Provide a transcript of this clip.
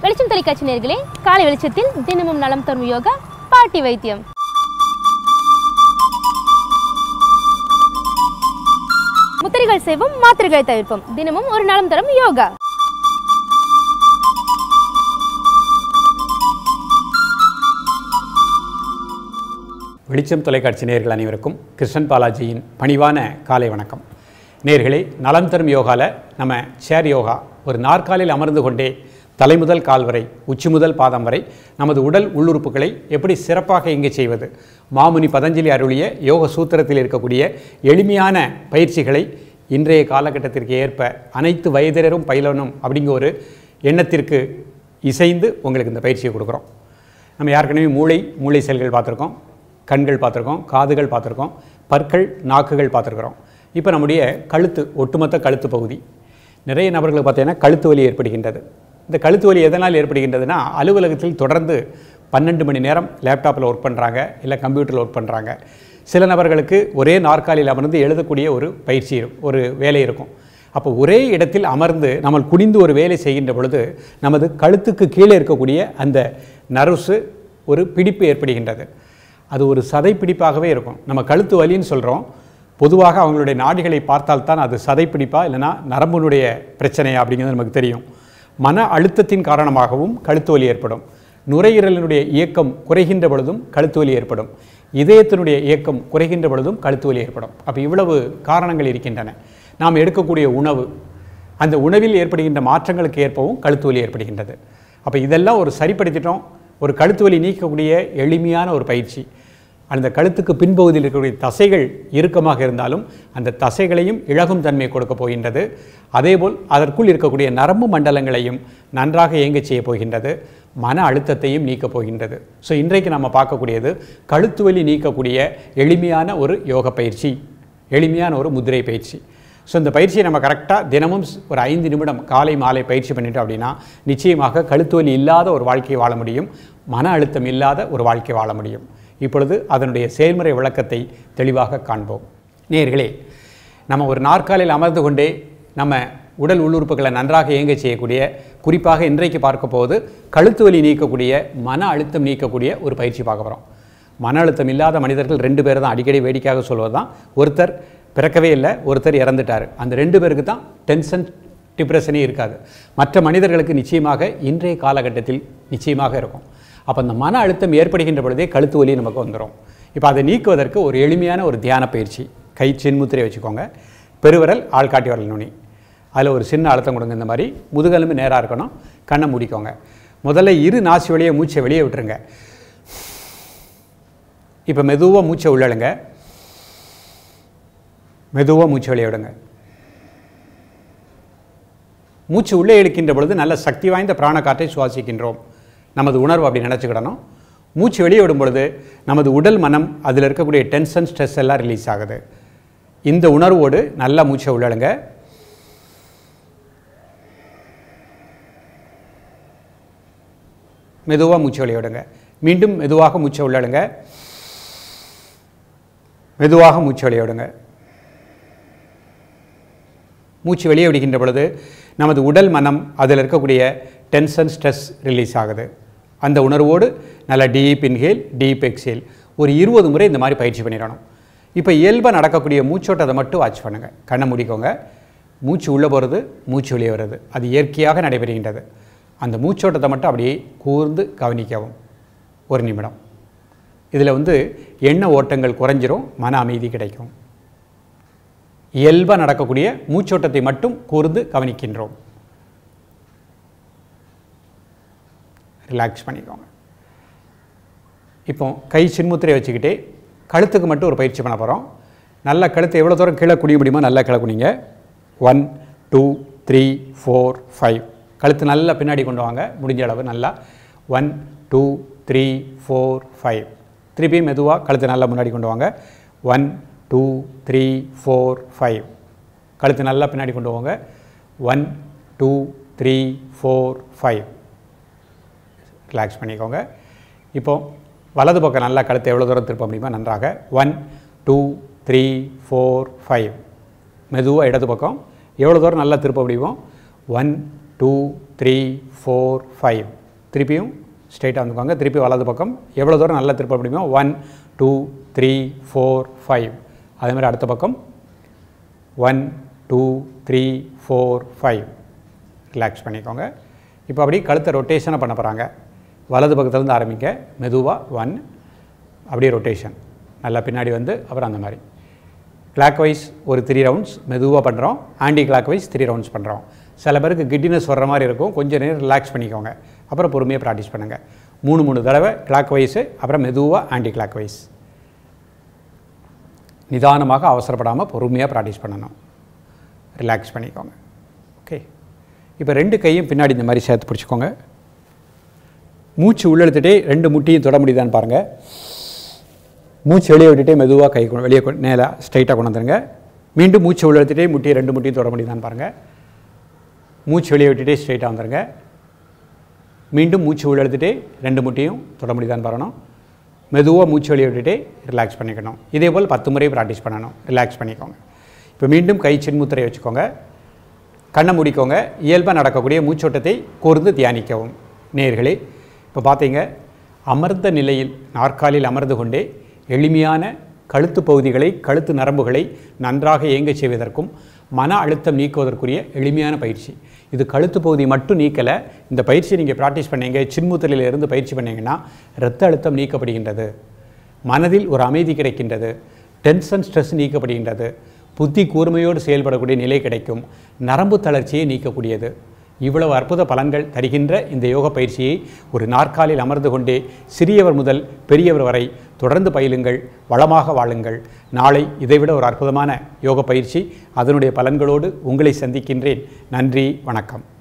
வெளிச்சம் தொலைக்காட்சி நேர்களே காலை வெளிச்சத்தில் தினமும் நலம் தரும் யோகா பாட்டி வைத்தியம் முத்திரைகள் செய்வோம் மாத்திரைகளை தவிர்ப்போம் தினமும் ஒரு நலம் தரும் யோகா வெளிச்சம் தொலைக்காட்சி நேயர்கள் அனைவருக்கும் கிருஷ்ணன் பாலாஜியின் பணிவான காலை வணக்கம் நேர்களே நலம் தரும் யோகாவில் நம்ம சேர் யோகா ஒரு நாற்காலில் அமர்ந்து கொண்டே தலை முதல் கால் வரை உச்சி முதல் பாதம் வரை நமது உடல் உள்ளுறுப்புகளை எப்படி சிறப்பாக இங்கே செய்வது மாமுனி பதஞ்சலி அருளிய யோக சூத்திரத்தில் இருக்கக்கூடிய எளிமையான பயிற்சிகளை இன்றைய காலகட்டத்திற்கு ஏற்ப அனைத்து வயதினரும் பயிலணும் அப்படிங்கிற ஒரு எண்ணத்திற்கு இசைந்து உங்களுக்கு இந்த பயிற்சியை கொடுக்குறோம் நம்ம ஏற்கனவே மூளை மூளை செல்கள் பார்த்துருக்கோம் கண்கள் பார்த்துருக்கோம் காதுகள் பார்த்துருக்கோம் பற்கள் நாக்குகள் பார்த்துருக்குறோம் இப்போ நம்முடைய கழுத்து ஒட்டுமொத்த கழுத்து பகுதி நிறைய நபர்களுக்கு பார்த்தீங்கன்னா கழுத்து வலி ஏற்படுகின்றது இந்த கழுத்து வலி எதனால் ஏற்படுகின்றதுன்னா அலுவலகத்தில் தொடர்ந்து பன்னெண்டு மணி நேரம் லேப்டாப்பில் ஒர்க் பண்ணுறாங்க இல்லை கம்ப்யூட்டரில் ஒர்க் பண்ணுறாங்க சில நபர்களுக்கு ஒரே நாற்காலியில் அமர்ந்து எழுதக்கூடிய ஒரு பயிற்சி இருக்கும் ஒரு வேலை இருக்கும் அப்போ ஒரே இடத்தில் அமர்ந்து நம்ம குனிந்து ஒரு வேலை செய்கின்ற பொழுது நமது கழுத்துக்கு கீழே இருக்கக்கூடிய அந்த நர்வ்ஸு ஒரு பிடிப்பு ஏற்படுகின்றது அது ஒரு சதை பிடிப்பாகவே இருக்கும் நம்ம கழுத்து வலின்னு சொல்கிறோம் பொதுவாக அவங்களுடைய நாடிகளை பார்த்தால்தான் அது சதை பிடிப்பா இல்லைன்னா நரம்புனுடைய பிரச்சனையா அப்படிங்கிறது நமக்கு தெரியும் மன அழுத்தத்தின் காரணமாகவும் கழுத்து வலி ஏற்படும் நுரையீரலினுடைய இயக்கம் குறைகின்ற பொழுதும் கழுத்து வலி ஏற்படும் இதயத்தினுடைய இயக்கம் குறைகின்ற பொழுதும் கழுத்து வலி ஏற்படும் அப்போ இவ்வளவு காரணங்கள் இருக்கின்றன நாம் எடுக்கக்கூடிய உணவு அந்த உணவில் ஏற்படுகின்ற மாற்றங்களுக்கு ஏற்பவும் கழுத்து வலி ஏற்படுகின்றது அப்போ இதெல்லாம் ஒரு சரிப்படுத்திட்டோம் ஒரு கழுத்து வலி நீக்கக்கூடிய எளிமையான ஒரு பயிற்சி அந்த கழுத்துக்கு பின்பகுதியில் இருக்கக்கூடிய தசைகள் இறுக்கமாக இருந்தாலும் அந்த தசைகளையும் இழகும் தன்மை கொடுக்க போகின்றது அதேபோல் அதற்குள் இருக்கக்கூடிய நரம்பு மண்டலங்களையும் நன்றாக இயங்கச் செய்ய போகின்றது மன அழுத்தத்தையும் நீக்கப் போகின்றது ஸோ இன்றைக்கு நம்ம பார்க்கக்கூடியது கழுத்து வலி நீக்கக்கூடிய எளிமையான ஒரு யோக பயிற்சி எளிமையான ஒரு முதிரை பயிற்சி ஸோ இந்த பயிற்சியை நம்ம கரெக்டாக தினமும் ஸ்- ஒரு ஐந்து நிமிடம் காலை மாலை பயிற்சி பண்ணிட்டோம் அப்படின்னா நிச்சயமாக கழுத்து வலி இல்லாத ஒரு வாழ்க்கையை வாழ முடியும் மன அழுத்தம் இல்லாத ஒரு வாழ்க்கை வாழ முடியும் இப்பொழுது அதனுடைய செயல்முறை விளக்கத்தை தெளிவாக காண்போம் நேயர்களே நம்ம ஒரு நாற்காலில் அமர்ந்து கொண்டே நம்ம உடல் உள்ளுறுப்புகளை நன்றாக இயங்க செய்யக்கூடிய குறிப்பாக இன்றைக்கு பார்க்க போவது கழுத்து வலி நீக்கக்கூடிய மன அழுத்தம் நீக்கக்கூடிய ஒரு பயிற்சி பார்க்க போகிறோம் மன அழுத்தம் இல்லாத மனிதர்கள் ரெண்டு பேர் தான் அடிக்கடி வேடிக்கையாக சொல்வது தான் ஒருத்தர் பிறக்கவே இல்லை ஒருத்தர் இறந்துட்டார் அந்த ரெண்டு பேருக்கு தான் டென்ஷன் டிப்ரெஷனே இருக்காது மற்ற மனிதர்களுக்கு நிச்சயமாக இன்றைய காலகட்டத்தில் நிச்சயமாக இருக்கும் அப்போ அந்த மன அழுத்தம் ஏற்படுகின்ற பொழுதே கழுத்து வலி நமக்கு வந்துடும் இப்போ அதை நீக்குவதற்கு ஒரு எளிமையான ஒரு தியான பயிற்சி கை சின்முத்திரை வச்சுக்கோங்க பெருவிரல் ஆள்காட்டி வரல் நுனி அதில் ஒரு சின்ன அழுத்தம் கொடுங்க இந்த மாதிரி முதுகெலும்பு நேராக இருக்கணும் கண்ணை மூடிக்கோங்க முதல்ல இரு நாசி வழியை மூச்சை வெளியே விட்டுருங்க இப்போ மெதுவாக மூச்சை உள்ளழுங்க மெதுவாக மூச்சு வெளியே விடுங்க மூச்சு உள்ளே இழுக்கின்ற பொழுது நல்ல சக்தி வாய்ந்த பிராண காற்றை சுவாசிக்கின்றோம் நமது உணர்வு அப்படி நினச்சிக்கிடணும் மூச்சு வெளியே விடும் பொழுது நமது உடல் மனம் அதில் இருக்கக்கூடிய டென்ஷன் ஸ்ட்ரெஸ் எல்லாம் ரிலீஸ் ஆகுது இந்த உணர்வோடு நல்லா மூச்சை உள்ளழுங்க மெதுவாக மூச்சு வெளியே விடுங்க மீண்டும் மெதுவாக மூச்சை உள்ளழுங்க மெதுவாக மூச்சு வெளியே விடுங்க மூச்சு வெளியே விடுகின்ற பொழுது நமது உடல் மனம் அதில் இருக்கக்கூடிய டென்ஷன் ஸ்ட்ரெஸ் ரிலீஸ் ஆகுது அந்த உணர்வோடு நல்லா டீப் இன்ஹேல் டீப் எக்ஸேல் ஒரு இருபது முறை இந்த மாதிரி பயிற்சி பண்ணிடணும் இப்போ இயல்பாக நடக்கக்கூடிய மூச்சோட்டத்தை மட்டும் வாட்ச் பண்ணுங்கள் கண்ணை மூடிக்கோங்க மூச்சு உள்ளே போகிறது மூச்சு வெளியே வருது அது இயற்கையாக நடைபெறுகின்றது அந்த மூச்சோட்டத்தை மட்டும் அப்படியே கூர்ந்து கவனிக்கவும் ஒரு நிமிடம் இதில் வந்து எண்ண ஓட்டங்கள் குறைஞ்சிரும் மன அமைதி கிடைக்கும் இயல்பாக நடக்கக்கூடிய மூச்சோட்டத்தை மட்டும் கூர்ந்து கவனிக்கின்றோம் ரிலாக்ஸ் பண்ணிக்கோங்க இப்போ கை சின்முத்திரை வச்சுக்கிட்டே கழுத்துக்கு மட்டும் ஒரு பயிற்சி பண்ண போகிறோம் நல்லா கழுத்தை எவ்வளோ தூரம் கீழே குனிய முடியுமோ நல்லா கீழே குனிங்க one two three four five கழுத்து நல்லா பின்னாடி கொண்டு வாங்க முடிஞ்ச அளவு நல்லா one two three four five திருப்பியும் மெதுவாக கழுத்து நல்லா முன்னாடி கொண்டு வாங்க one two three four five கழுத்து நல்லா பின்னாடி கொண்டு வாங்க one two three four five relax பண்ணிக்கோங்க இப்போ வலது பக்கம் நல்லா கழுத்தை எவ்வளோ தூரம் திருப்ப முடியுமோ நன்றாக one two three four five மெதுவாக இடது பக்கம் எவ்வளோ தூரம் நல்லா திருப்ப முடியுமோ one two three four five திருப்பியும் ஸ்ட்ரைட்டாக வந்துக்கோங்க திருப்பி வலது பக்கம் எவ்வளோ தூரம் நல்லா திருப்ப முடியுமோ one two three four five அதே மாதிரி அடுத்த பக்கம் one two three four five relax பண்ணிக்கோங்க இப்போ அப்படியே கழுத்தை ரொட்டேஷனை பண்ண போகிறாங்க வலது பக்கத்துலேருந்து ஆரம்பிக்க மெதுவாக ஒன் அப்படியே ரொட்டேஷன் நல்லா பின்னாடி வந்து அப்புறம் அந்த மாதிரி கிளாக் வைஸ் ஒரு த்ரீ ரவுண்ட்ஸ் மெதுவாக பண்ணுறோம் anticlockwise three rounds பண்ணுறோம் சில பேருக்கு கிட்டினஸ் வர்ற மாதிரி இருக்கும் கொஞ்சம் நேரம் ரிலாக்ஸ் பண்ணிக்கோங்க அப்புறம் பொறுமையாக ப்ராக்டிஸ் பண்ணுங்கள் மூணு மூணு தடவை கிளாக் வைஸு அப்புறம் மெதுவாக ஆன்டி கிளாக் வைஸ் நிதானமாக அவசரப்படாமல் பொறுமையாக ப்ராக்டிஸ் பண்ணணும் ரிலாக்ஸ் பண்ணிக்கோங்க ஓகே இப்போ ரெண்டு கையும் பின்னாடி இந்த மாதிரி சேர்த்து பிடிச்சிக்கோங்க மூச்சு உள்ளெடுத்துட்டே ரெண்டு முட்டியும் தொட முடியுதான்னு பாருங்கள் மூச்சு வெளியே விட்டுட்டே மெதுவாக கை கொண்டு- வெளியே கொண்டு நேராக ஸ்ட்ரைட்டாக கொண்டு வந்துருங்க மீண்டும் மூச்சு உள்ளெடுத்துட்டே முட்டியை ரெண்டு முட்டியும் தொட முடியுதான்னு பாருங்கள் மூச்சு வெளியே விட்டுட்டே ஸ்ட்ரைட்டாக வந்துருங்க மீண்டும் மூச்சு உள்ளெடுத்துட்டே ரெண்டு முட்டியும் தொட முடியுதான்னு பாருணும் மெதுவாக மூச்சு வெளியே விட்டுட்டே ரிலாக்ஸ் பண்ணிக்கணும் இதே போல் பத்து முறை ப்ராக்டிஸ் பண்ணணும் ரிலாக்ஸ் பண்ணிக்கோங்க இப்போ மீண்டும் கை சின்முத்திரை வச்சுக்கோங்க கண்ணை மூடிக்கோங்க இயல்பாக நடக்கக்கூடிய மூச்சோட்டத்தை கூர்ந்து தியானிக்கவும் நேர்களே இப்போ பார்த்தீங்க அமர்ந்த நிலையில் நாற்காலியில் அமர்ந்து கொண்டே எளிமையான கழுத்து பகுதிகளை கழுத்து நரம்புகளை நன்றாக இயங்கச் செய்வதற்கும் மன அழுத்தம் நீக்குவதற்குரிய எளிமையான பயிற்சி இது கழுத்து பகுதி மட்டும் நீக்கலை இந்த பயிற்சியை நீங்கள் ப்ராக்டிஸ் பண்ணீங்க சின்முத்திரையில இருந்து பயிற்சி பண்ணீங்கன்னா இரத்த அழுத்தம் நீக்கப்படுகின்றது மனதில் ஒரு அமைதி கிடைக்கின்றது டென்ஷன் ஸ்ட்ரெஸ் நீக்கப்படுகின்றது புத்தி கூர்மையோடு செயல்படக்கூடிய நிலை கிடைக்கும் நரம்பு தளர்ச்சியை நீக்கக்கூடியது இவ்வளவு அற்புத பலன்கள் தருகின்ற இந்த யோக பயிற்சியை ஒரு நாற்காலில் அமர்ந்து கொண்டே சிறியவர் முதல் பெரியவர் வரை தொடர்ந்து பயிலுங்கள் வளமாக வாழுங்கள் நாளை இதைவிட ஒரு அற்புதமான யோக பயிற்சி அதனுடைய பலன்களோடு உங்களை சந்திக்கின்றேன் நன்றி வணக்கம்